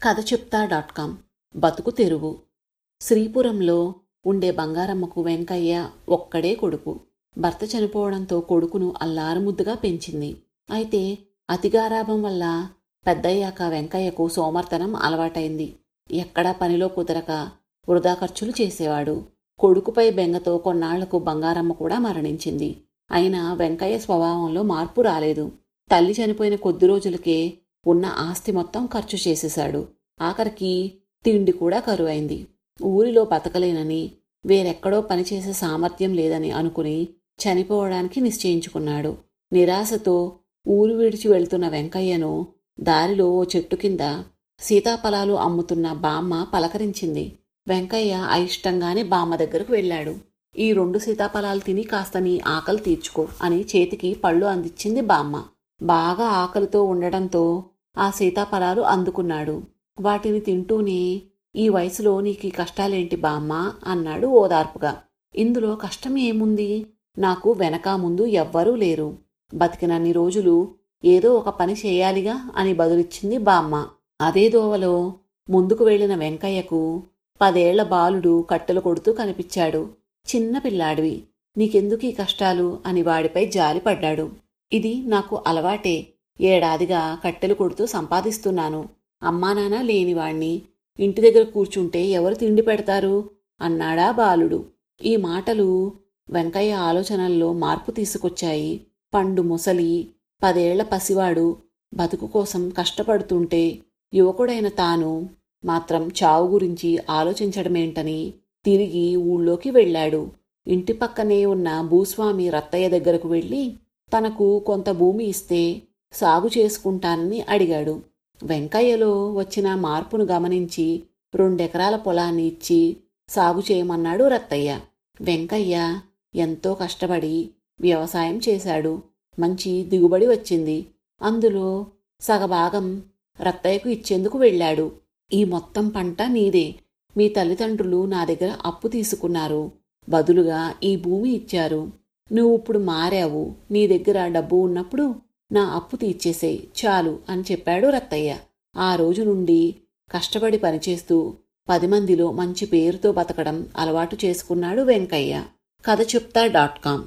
కథ చెప్తా dot com బతుకు తెరువు శ్రీపురంలో ఉండే బంగారమ్మకు వెంకయ్య ఒక్కడే కొడుకు భర్త చనిపోవడంతో కొడుకును అల్లారుముద్దుగా పెంచింది అయితే అతిగారాభం వల్ల పెద్దయ్యాక వెంకయ్యకు సోమర్తనం అలవాటైంది ఎక్కడా పనిలో కుదరక వృధా ఖర్చులు చేసేవాడు కొడుకుపై బెంగతో కొన్నాళ్లకు బంగారమ్మ కూడా మరణించింది అయినా వెంకయ్య స్వభావంలో మార్పు రాలేదు తల్లి చనిపోయిన కొద్ది రోజులకే ఉన్న ఆస్తి మొత్తం ఖర్చు చేసేశాడు ఆఖరికి తిండి కూడా కరువైంది ఊరిలో బతకలేనని వేరెక్కడో పనిచేసే సామర్థ్యం లేదని అనుకుని చనిపోవడానికి నిశ్చయించుకున్నాడు నిరాశతో ఊరు విడిచి వెళ్తున్న వెంకయ్యను దారిలో ఓ చెట్టు కింద సీతాఫలాలు అమ్ముతున్న బామ్మ పలకరించింది వెంకయ్య అయిష్టంగానే బామ్మ దగ్గరకు వెళ్ళాడు ఈ రెండు సీతాఫలాలు తిని కాస్త నీ ఆకలి తీర్చుకో అని చేతికి పళ్ళు అందించింది బామ్మ బాగా ఆకలితో ఉండడంతో ఆ సీతాఫలాలు అందుకున్నాడు వాటిని తింటూనే ఈ వయసులో నీకు ఈ కష్టాలేంటి బామ్మ అన్నాడు ఓదార్పుగా ఇందులో కష్టం ఏముంది నాకు వెనక ముందు ఎవ్వరూ లేరు బతికినన్ని రోజులు ఏదో ఒక పని చేయాలిగా అని బదులిచ్చింది బామ్మ అదే దోవలో ముందుకు వెళ్లిన వెంకయ్యకు పదేళ్ల బాలుడు కట్టెలు కొడుతూ కనిపించాడు చిన్న పిల్లాడివి నీకెందుకు ఈ కష్టాలు అని వాడిపై జాలిపడ్డాడు ఇది నాకు అలవాటే ఏడాదిగా కట్టెలు కొడుతూ సంపాదిస్తున్నాను అమ్మానాన్న లేనివాణ్ణి ఇంటి దగ్గర కూర్చుంటే ఎవరు తిండి పెడతారు అన్నాడా బాలుడు ఈ మాటలు వెంకయ్య ఆలోచనల్లో మార్పు తీసుకొచ్చాయి పండు ముసలి పదేళ్ల పసివాడు బతుకు కోసం కష్టపడుతుంటే యువకుడైన తాను మాత్రం చావు గురించి ఆలోచించడమేంటని తిరిగి ఊళ్ళోకి వెళ్ళాడు ఇంటి పక్కనే ఉన్న భూస్వామి రత్తయ్య దగ్గరకు వెళ్ళి తనకు కొంత భూమి ఇస్తే సాగు చేసుకుంటానని అడిగాడు వెంకయ్యలో వచ్చిన మార్పును గమనించి రెండెకరాల పొలాన్ని ఇచ్చి సాగు చేయమన్నాడు రత్తయ్య వెంకయ్య ఎంతో కష్టపడి వ్యవసాయం చేశాడు మంచి దిగుబడి వచ్చింది అందులో సగభాగం రత్తయ్యకు ఇచ్చేందుకు వెళ్ళాడు ఈ మొత్తం పంట నీదే మీ తల్లిదండ్రులు నా దగ్గర అప్పు తీసుకున్నారు బదులుగా ఈ భూమి ఇచ్చారు నువ్వు ఇప్పుడు మారావు నీ దగ్గర డబ్బు ఉన్నప్పుడు నా అప్పు తీర్చేసేయ్ చాలు అని చెప్పాడు రత్తయ్య ఆ రోజు నుండి కష్టపడి పనిచేస్తూ పది మందిలో మంచి పేరుతో బతకడం అలవాటు చేసుకున్నాడు వెంకయ్య కథ చెప్తా డాట్ కామ్